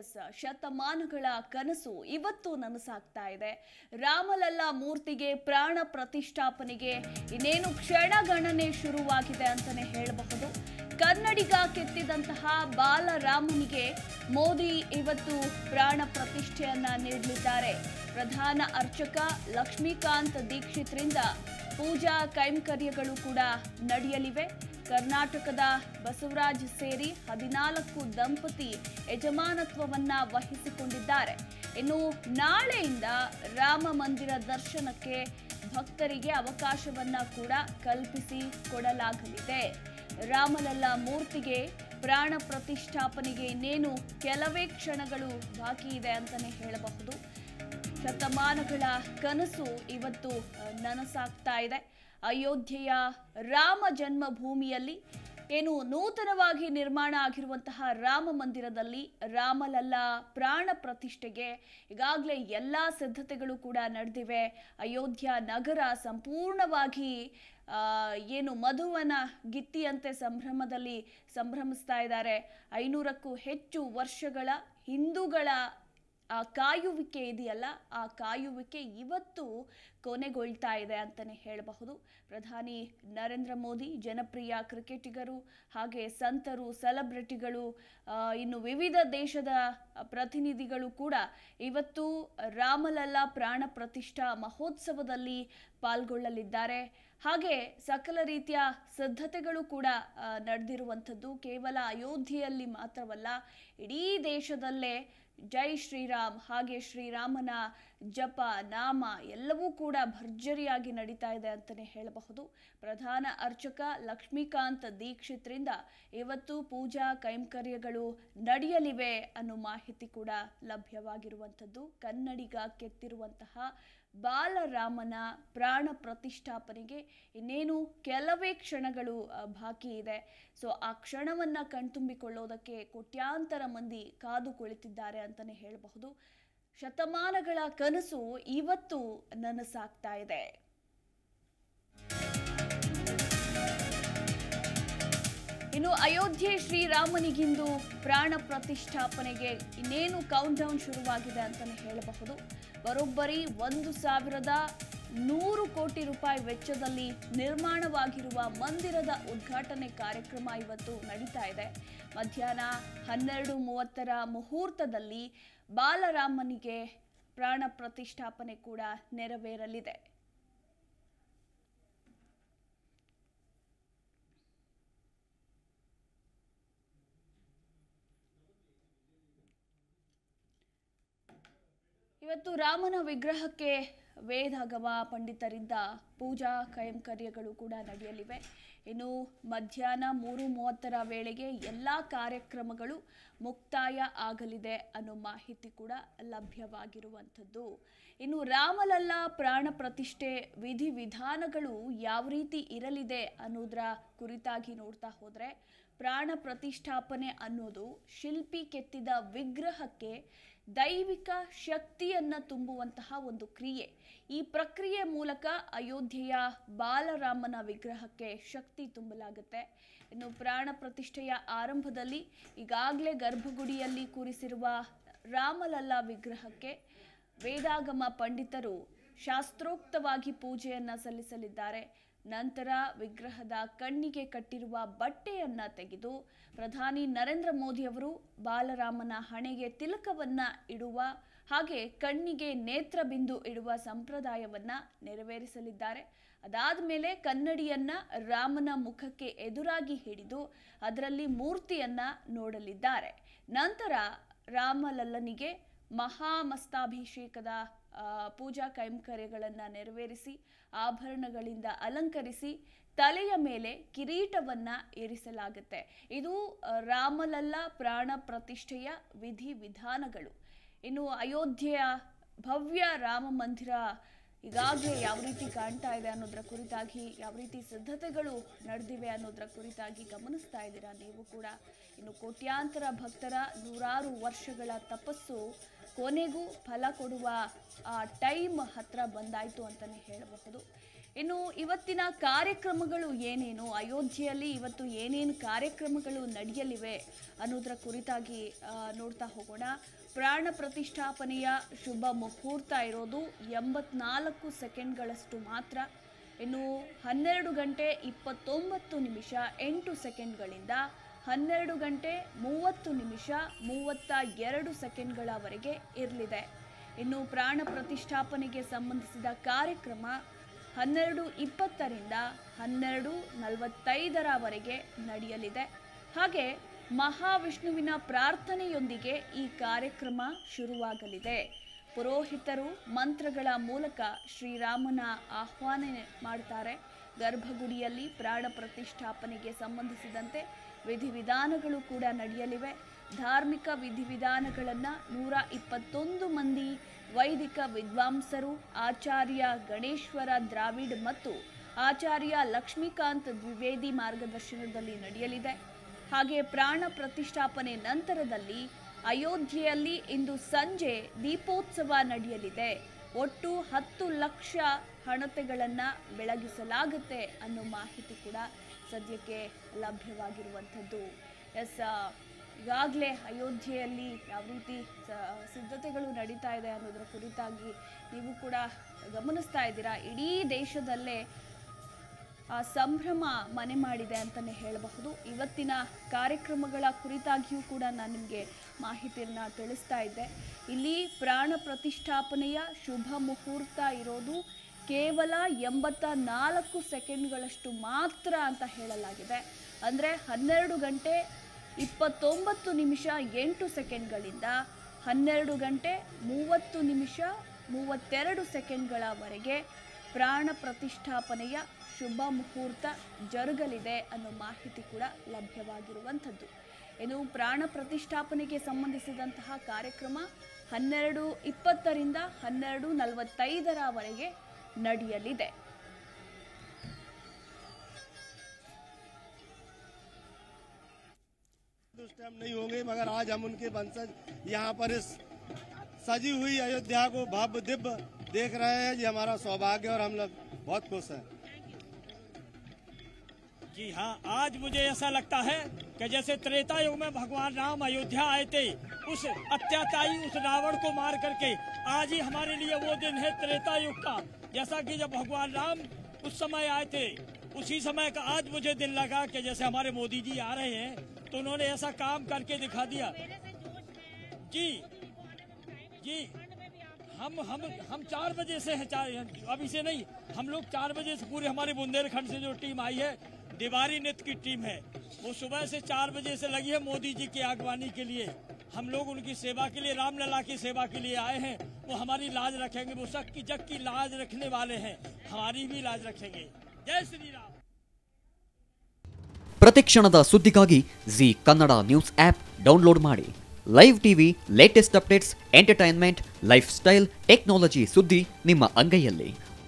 S, ಶತಮಾನಗಳ ಕನಸು ಇವತ್ತು ನನಸಾಗ್ತಾ ಇದೆ ರಾಮಲಲ್ಲ ಮೂರ್ತಿಗೆ ಪ್ರಾಣ ಪ್ರತಿಷ್ಠಾಪನೆಗೆ ಇನ್ನೇನು ಕ್ಷಣಗಣನೆ ಶುರುವಾಗಿದೆ ಅಂತಾನೆ ಹೇಳಬಹುದು ಕನ್ನಡಿಗ ಕೆತ್ತಿದಂತಹ ಬಾಲರಾಮನಿಗೆ ಮೋದಿ ಇವತ್ತು ಪ್ರಾಣ ಪ್ರತಿಷ್ಠೆಯನ್ನ ನೀಡಲಿದ್ದಾರೆ ಪ್ರಧಾನ ಅರ್ಚಕ ಲಕ್ಷ್ಮೀಕಾಂತ್ ದೀಕ್ಷಿತ್ರಿಂದ ಪೂಜಾ ಕೈಂಕರ್ಯಗಳು ಕೂಡ ನಡೆಯಲಿವೆ ಕರ್ನಾಟಕದ ಬಸವರಾಜ್ ಸೇರಿ ಹದಿನಾಲ್ಕು ದಂಪತಿ ಯಜಮಾನತ್ವವನ್ನ ವಹಿಸಿಕೊಂಡಿದ್ದಾರೆ ಇನ್ನು ನಾಳೆಯಿಂದ ರಾಮ ಮಂದಿರ ದರ್ಶನಕ್ಕೆ ಭಕ್ತರಿಗೆ ಅವಕಾಶವನ್ನ ಕೂಡ ಕಲ್ಪಿಸಿ ಕೊಡಲಾಗಲಿದೆ ರಾಮಲಲ್ಲ ಮೂರ್ತಿಗೆ ಪ್ರಾಣ ಪ್ರತಿಷ್ಠಾಪನೆಗೆ ಇನ್ನೇನು ಕೆಲವೇ ಕ್ಷಣಗಳು ಬಾಕಿ ಇದೆ ಅಂತಾನೆ ಹೇಳಬಹುದು ಶತಮಾನಗಳ ಕನಸು ಇವತ್ತು ಅಹ್, ನನಸಾಗ್ತಾ ಇದೆ ಅಯೋಧ್ಯೆಯ ರಾಮ ಜನ್ಮಭೂಮಿಯಲ್ಲಿ ಏನು ನೂತನವಾಗಿ ನಿರ್ಮಾಣ ಆಗಿರುವಂತಹ ರಾಮ ಮಂದಿರದಲ್ಲಿ ರಾಮಲಲ್ಲ ಪ್ರಾಣ ಪ್ರತಿಷ್ಠೆಗೆ ಈಗಾಗಲೇ ಎಲ್ಲ ಸಿದ್ಧತೆಗಳು ಕೂಡ ನಡೆದಿವೆ ಅಯೋಧ್ಯ ನಗರ ಸಂಪೂರ್ಣವಾಗಿ ಆ, ಏನು ಮಧುವನ ಗಿತ್ತಿಯಂತೆ ಸಂಭ್ರಮದಲ್ಲಿ ಸಂಭ್ರಮಿಸ್ತಾ ಇದ್ದಾರೆ ಐನೂರಕ್ಕೂ ಹೆಚ್ಚು ವರ್ಷಗಳ ಹಿಂದೂಗಳ ಆ ಕಾಯುವಿಕೆ ಇದೆಯಲ್ಲ ಆ ಕಾಯುವಿಕೆ ಇವತ್ತು ಕೊನೆಗೊಳ್ತಾ ಇದೆ ಅಂತಲೇ ಹೇಳಬಹುದು ಪ್ರಧಾನಿ ನರೇಂದ್ರ ಮೋದಿ ಜನಪ್ರಿಯ ಕ್ರಿಕೆಟಿಗರು ಹಾಗೆ ಸಂತರು ಸೆಲೆಬ್ರಿಟಿಗಳು ಆ, ಇನ್ನು ವಿವಿಧ ದೇಶದ ಪ್ರತಿನಿಧಿಗಳು ಕೂಡ ಇವತ್ತು ರಾಮಲಲ್ಲ ಪ್ರಾಣ ಪ್ರತಿಷ್ಠಾ ಮಹೋತ್ಸವದಲ್ಲಿ ಪಾಲ್ಗೊಳ್ಳಲಿದ್ದಾರೆ ಹಾಗೆ ಸಕಲ ರೀತಿಯ ಸಿದ್ಧತೆಗಳು ಕೂಡ ಆ, ನಡೆದಿರುವಂಥದ್ದು ಕೇವಲ ಅಯೋಧ್ಯೆಯಲ್ಲಿ ಮಾತ್ರವಲ್ಲ ಇಡೀ ದೇಶದಲ್ಲೇ ಜೈ ಶ್ರೀರಾಮ್ ಹಾಗೆ ಶ್ರೀರಾಮನ ಜಪ ನಾಮ ಎಲ್ಲವೂ ಕೂಡ ಭರ್ಜರಿಯಾಗಿ ನಡೀತಾ ಇದೆ ಅಂತಲೇ ಹೇಳಬಹುದು ಪ್ರಧಾನ ಅರ್ಚಕ ಲಕ್ಷ್ಮೀಕಾಂತ್ ದೀಕ್ಷಿತ್ರಿಂದ ಇವತ್ತು ಪೂಜಾ ಕೈಂಕರ್ಯಗಳು ನಡೆಯಲಿವೆ ಅನ್ನೋ ಮಾಹಿತಿ ಕೂಡ ಲಭ್ಯವಾಗಿರುವಂಥದ್ದು ಕನ್ನಡಿಗ ಕೆತ್ತಿರುವಂತಹ ಬಾಲರಾಮನ ಪ್ರಾಣ ಪ್ರತಿಷ್ಠಾಪನೆಗೆ ಇನ್ನೇನು ಕೆಲವೇ ಕ್ಷಣಗಳು ಆ, ಬಾಕಿ ಇದೆ ಸೊ ಆ ಕ್ಷಣವನ್ನ ಕಣ್ತುಂಬಿಕೊಳ್ಳೋದಕ್ಕೆ ಕೋಟ್ಯಾಂತರ ಮಂದಿ ಕಾದು ಕುಳಿತಿದ್ದಾರೆ ಅಂತಲೇ ಹೇಳಬಹುದು ಶತಮಾನಗಳ ಕನಸು ಇವತ್ತು ನನಸಾಗ್ತಾ ಇದೆ ಇನ್ನು ಅಯೋಧ್ಯೆ ಶ್ರೀರಾಮನಿಗಿಂದು ಪ್ರಾಣ ಪ್ರತಿಷ್ಠಾಪನೆಗೆ ಇನ್ನೇನು ಕೌಂಟ್ ಡೌನ್ ಶುರುವಾಗಿದೆ ಅಂತಲೇ ಹೇಳಬಹುದು ಬರೋಬ್ಬರಿ ಒಂದು ಸಾವಿರದ ನೂರು ಕೋಟಿ ರೂಪಾಯಿ ವೆಚ್ಚದಲ್ಲಿ ನಿರ್ಮಾಣವಾಗಿರುವ ಮಂದಿರದ ಉದ್ಘಾಟನೆ ಕಾರ್ಯಕ್ರಮ ಇವತ್ತು ನಡೀತಾ ಇದೆ ಮಧ್ಯಾಹ್ನ ಹನ್ನೆರಡು ಮೂವತ್ತರ ಮುಹೂರ್ತದಲ್ಲಿ ಬಾಲರಾಮನಿಗೆ ಪ್ರಾಣ ಪ್ರತಿಷ್ಠಾಪನೆ ಕೂಡ ನೆರವೇರಲಿದೆ ಇವತ್ತು ರಾಮನ ವಿಗ್ರಹಕ್ಕೆ ವೇದಾಗಮ ಪಂಡಿತರಿಂದ ಪೂಜಾ ಕೈಂಕರ್ಯಗಳು ಕೂಡ ನಡೆಯಲಿವೆ ಇನ್ನು ಮಧ್ಯಾಹ್ನ ಮೂರು ಮೂವತ್ತರ ವೇಳೆಗೆ ಎಲ್ಲ ಕಾರ್ಯಕ್ರಮಗಳು ಮುಕ್ತಾಯ ಆಗಲಿದೆ ಅನ್ನೋ ಮಾಹಿತಿ ಕೂಡ ಲಭ್ಯವಾಗಿರುವಂಥದ್ದು ಇನ್ನು ರಾಮಲಲ್ಲ ಪ್ರಾಣ ಪ್ರತಿಷ್ಠೆ ವಿಧಿವಿಧಾನಗಳು ಯಾವ ರೀತಿ ಇರಲಿದೆ ಅನ್ನೋದರ ಕುರಿತಾಗಿ ನೋಡ್ತಾ ಹೋದರೆ ಪ್ರಾಣ ಪ್ರತಿಷ್ಠಾಪನೆ ಅನ್ನೋದು ಶಿಲ್ಪಿ ಕೆತ್ತಿದ ವಿಗ್ರಹಕ್ಕೆ ದೈವಿಕ ಶಕ್ತಿಯನ್ನ ತುಂಬುವಂತಹ ಒಂದು ಕ್ರಿಯೆ ಈ ಪ್ರಕ್ರಿಯೆ ಮೂಲಕ ಅಯೋಧ್ಯೆಯ ಬಾಲರಾಮನ ವಿಗ್ರಹಕ್ಕೆ ಶಕ್ತಿ ತುಂಬಲಾಗುತ್ತೆ ಇನ್ನು ಪ್ರಾಣ ಪ್ರತಿಷ್ಠೆಯ ಆರಂಭದಲ್ಲಿ ಈಗಾಗಲೇ ಗರ್ಭಗುಡಿಯಲ್ಲಿ ಕೂರಿಸಿರುವ ರಾಮಲಲ್ಲ ವಿಗ್ರಹಕ್ಕೆ ವೇದಾಗಮ ಪಂಡಿತರು ಶಾಸ್ತ್ರೋಕ್ತವಾಗಿ ಪೂಜೆಯನ್ನ ಸಲ್ಲಿಸಲಿದ್ದಾರೆ ನಂತರ ವಿಗ್ರಹದ ಕಣ್ಣಿಗೆ ಕಟ್ಟಿರುವ ಬಟ್ಟೆಯನ್ನ ತೆಗೆದು ಪ್ರಧಾನಿ ನರೇಂದ್ರ ಮೋದಿ ಅವರು ಬಾಲರಾಮನ ಹಣೆಗೆ ತಿಲಕವನ್ನ ಇಡುವ ಹಾಗೆ ಕಣ್ಣಿಗೆ ನೇತ್ರ ಬಿಂದು ಇಡುವ ಸಂಪ್ರದಾಯವನ್ನ ನೆರವೇರಿಸಲಿದ್ದಾರೆ ಅದಾದ ಮೇಲೆ ಕನ್ನಡಿಯನ್ನ ರಾಮನ ಮುಖಕ್ಕೆ ಎದುರಾಗಿ ಹಿಡಿದು ಅದರಲ್ಲಿ ಮೂರ್ತಿಯನ್ನ ನೋಡಲಿದ್ದಾರೆ ನಂತರ ರಾಮಲಲ್ಲನಿಗೆ ಮಹಾಮಸ್ತಾಭಿಷೇಕದ ಆ, ಪೂಜಾ ಕೈಂಕರ್ಯಗಳನ್ನು ನೆರವೇರಿಸಿ ಆಭರಣಗಳಿಂದ ಅಲಂಕರಿಸಿ ತಲೆಯ ಮೇಲೆ ಕಿರೀಟವನ್ನ ಇರಿಸಲಾಗುತ್ತೆ ಇದು ಆ, ರಾಮಲಲ್ಲ ಪ್ರಾಣ ಪ್ರತಿಷ್ಠೆಯ ವಿಧಿ ವಿಧಾನಗಳು ಇನ್ನು ಅಯೋಧ್ಯೆಯ ಭವ್ಯ ರಾಮ ಮಂದಿರ ಈಗಾಗಲೇ ಯಾವ ರೀತಿ ಕಾಣ್ತಾ ಇದೆ ಅನ್ನೋದರ ಕುರಿತಾಗಿ ಯಾವ ರೀತಿ ಸಿದ್ಧತೆಗಳು ನಡೆದಿವೆ ಅನ್ನೋದರ ಕುರಿತಾಗಿ ಗಮನಿಸ್ತಾ ಇದ್ದೀರಾ ನೀವು ಕೂಡ ಇನ್ನು ಕೋಟ್ಯಾಂತರ ಭಕ್ತರ ನೂರಾರು ವರ್ಷಗಳ ತಪಸ್ಸು ಕೊನೆಗೂ ಫಲ ಕೊಡುವ ಆ ಟೈಮ್ ಹತ್ರ ಬಂದಾಯಿತು ಅಂತಲೇ ಹೇಳಬಹುದು ಇನ್ನು ಇವತ್ತಿನ ಕಾರ್ಯಕ್ರಮಗಳು ಏನೇನು ಅಯೋಧ್ಯೆಯಲ್ಲಿ ಇವತ್ತು ಏನೇನು ಕಾರ್ಯಕ್ರಮಗಳು ನಡೆಯಲಿವೆ ಅನ್ನೋದರ ಕುರಿತಾಗಿ ಆ, ನೋಡ್ತಾ ಹೋಗೋಣ ಪ್ರಾಣ ಪ್ರತಿಷ್ಠಾಪನೆಯ ಶುಭ ಮುಹೂರ್ತ ಇರೋದು ಎಂಬತ್ನಾಲ್ಕು ಸೆಕೆಂಡ್ಗಳಷ್ಟು ಮಾತ್ರ ಇನ್ನು ಹನ್ನೆರಡು ಗಂಟೆ ಇಪ್ಪತ್ತೊಂಬತ್ತು ನಿಮಿಷ ಎಂಟು ಸೆಕೆಂಡ್ಗಳಿಂದ ಹನ್ನೆರಡು ಗಂಟೆ ಮೂವತ್ತು ನಿಮಿಷ ಮೂವತ್ತ ಎರಡು ಸೆಕೆಂಡ್ಗಳವರೆಗೆ ಇರಲಿದೆ ಇನ್ನು ಪ್ರಾಣ ಪ್ರತಿಷ್ಠಾಪನೆಗೆ ಸಂಬಂಧಿಸಿದ ಕಾರ್ಯಕ್ರಮ ಹನ್ನೆರಡು ಇಪ್ಪತ್ತರಿಂದ ಹನ್ನೆರಡು ನಲವತ್ತೈದರವರೆಗೆ ನಡೆಯಲಿದೆ ಹಾಗೆ ಮಹಾವಿಷ್ಣುವಿನ ಪ್ರಾರ್ಥನೆಯೊಂದಿಗೆ ಈ ಕಾರ್ಯಕ್ರಮ ಶುರುವಾಗಲಿದೆ ಪುರೋಹಿತರು ಮಂತ್ರಗಳ ಮೂಲಕ ಶ್ರೀರಾಮನ ಆಹ್ವಾನ ಮಾಡ್ತಾರೆ ಗರ್ಭಗುಡಿಯಲ್ಲಿ ಪ್ರಾಣ ಪ್ರತಿಷ್ಠಾಪನೆಗೆ ಸಂಬಂಧಿಸಿದಂತೆ ವಿಧಿವಿಧಾನಗಳು ಕೂಡ ನಡೆಯಲಿವೆ ಧಾರ್ಮಿಕ ವಿಧಿವಿಧಾನಗಳನ್ನು ನೂರ ಇಪ್ಪತ್ತೊಂದು ಮಂದಿ ವೈದಿಕ ವಿದ್ವಾಂಸರು ಆಚಾರ್ಯ ಗಣೇಶ್ವರ ದ್ರಾವಿಡ್ ಮತ್ತು ಆಚಾರ್ಯ ಲಕ್ಷ್ಮೀಕಾಂತ್ ದ್ವಿವೇದಿ ಮಾರ್ಗದರ್ಶನದಲ್ಲಿ ನಡೆಯಲಿದೆ ಹಾಗೆ ಪ್ರಾಣ ಪ್ರತಿಷ್ಠಾಪನೆ ನಂತರದಲ್ಲಿ ಅಯೋಧ್ಯೆಯಲ್ಲಿ ಇಂದು ಸಂಜೆ ದೀಪೋತ್ಸವ ನಡೆಯಲಿದೆ ಒಟ್ಟು ಹತ್ತು ಲಕ್ಷ ಹಣತೆಗಳನ್ನು ಬೆಳಗಿಸಲಾಗುತ್ತೆ ಅನ್ನೋ ಮಾಹಿತಿ ಕೂಡ ಸದ್ಯಕ್ಕೆ ಲಭ್ಯವಾಗಿರುವಂಥದ್ದು ಎಸ್ ಈಗಾಗಲೇ ಅಯೋಧ್ಯೆಯಲ್ಲಿ ಯಾವ ರೀತಿ ಸ- ಸಿದ್ಧತೆಗಳು ನಡೀತಾ ಇದೆ ಅನ್ನೋದರ ಕುರಿತಾಗಿ ನೀವು ಕೂಡ ಗಮನಿಸ್ತಾ ಇದ್ದೀರಾ ಇಡೀ ದೇಶದಲ್ಲೇ ಆ ಸಂಭ್ರಮ ಮನೆ ಮಾಡಿದೆ ಅಂತಲೇ ಹೇಳಬಹುದು ಇವತ್ತಿನ ಕಾರ್ಯಕ್ರಮಗಳ ಕುರಿತಾಗಿಯೂ ಕೂಡ ನಾನು ನಿಮಗೆ ಮಾಹಿತಿಯನ್ನು ತಿಳಿಸ್ತಾ ಇದ್ದೆ ಇಲ್ಲಿ ಪ್ರಾಣ ಪ್ರತಿಷ್ಠಾಪನೆಯ ಶುಭ ಮುಹೂರ್ತ ಇರೋದು ಕೇವಲ ಎಂಬತ್ತ ನಾಲ್ಕು ಸೆಕೆಂಡ್ಗಳಷ್ಟು ಮಾತ್ರ ಅಂತ ಹೇಳಲಾಗಿದೆ ಅಂದರೆ ಹನ್ನೆರಡು ಗಂಟೆ ಇಪ್ಪತ್ತೊಂಬತ್ತು ನಿಮಿಷ ಎಂಟು ಸೆಕೆಂಡ್ಗಳಿಂದ ಹನ್ನೆರಡು ಗಂಟೆ ಮೂವತ್ತು ನಿಮಿಷ ಮೂವತ್ತೆರಡು ಸೆಕೆಂಡ್ಗಳವರೆಗೆ ಪ್ರಾಣ ಪ್ರತಿಷ್ಠಾಪನೆಯ ಶುಭ ಮುಹೂರ್ತ ಜರುಗಲಿದೆ ಅನ್ನೋ ಮಾಹಿತಿ ಕೂಡ ಲಭ್ಯವಾಗಿರುವಂಥದ್ದು ಇನ್ನು ಪ್ರಾಣ ಪ್ರತಿಷ್ಠಾಪನೆಗೆ ಸಂಬಂಧಿಸಿದಂತಹ ಕಾರ್ಯಕ್ರಮ ಹನ್ನೆರಡು ಇಪ್ಪತ್ತರಿಂದ ಹನ್ನೆರಡು ನಲವತ್ತೈದರವರೆಗೆ ನಡೆಯಲಿದೆ उस टाइम नहीं होंगे मगर आज हम उनके वंशज यहाँ पर इस सजी हुई अयोध्या को भव्य दिव्य देख रहे हैं ये हमारा सौभाग्य और हम लोग बहुत खुश हैं जी हाँ आज मुझे ऐसा लगता है कि जैसे त्रेता युग में भगवान राम अयोध्या आए थे उस अत्याचारी उस रावण को मार करके आज ही हमारे लिए वो दिन है त्रेता युग का जैसा कि जब भगवान राम उस समय आए थे उसी समय का आज मुझे दिन लगा कि जैसे हमारे मोदी जी आ रहे हैं तो उन्होंने ऐसा काम करके दिखा दिया जी जी हम हम हम चार बजे से हैं चार अभी से नहीं हम लोग चार बजे से पूरे हमारे बुंदेलखंड से जो टीम आई है दिवारी नृत्य की टीम है वो सुबह से चार बजे से लगी है मोदी जी की आगवानी के लिए हम लोग उनकी सेवा के लिए रामलला की सेवा के लिए आए हैं वो हमारी लाज रखेंगे वो सब की जग की लाज रखने वाले हैं हमारी भी लाज रखेंगे जय श्री राम ಪ್ರತಿಕ್ಷಣದ ಸುದ್ದಿಗಾಗಿ Zee Kannada news app download ಮಾಡಿ live TV latest updates entertainment lifestyle technology ಸುದ್ದಿ ನಿಮ್ಮ ಅಂಗೈಯಲ್ಲಿ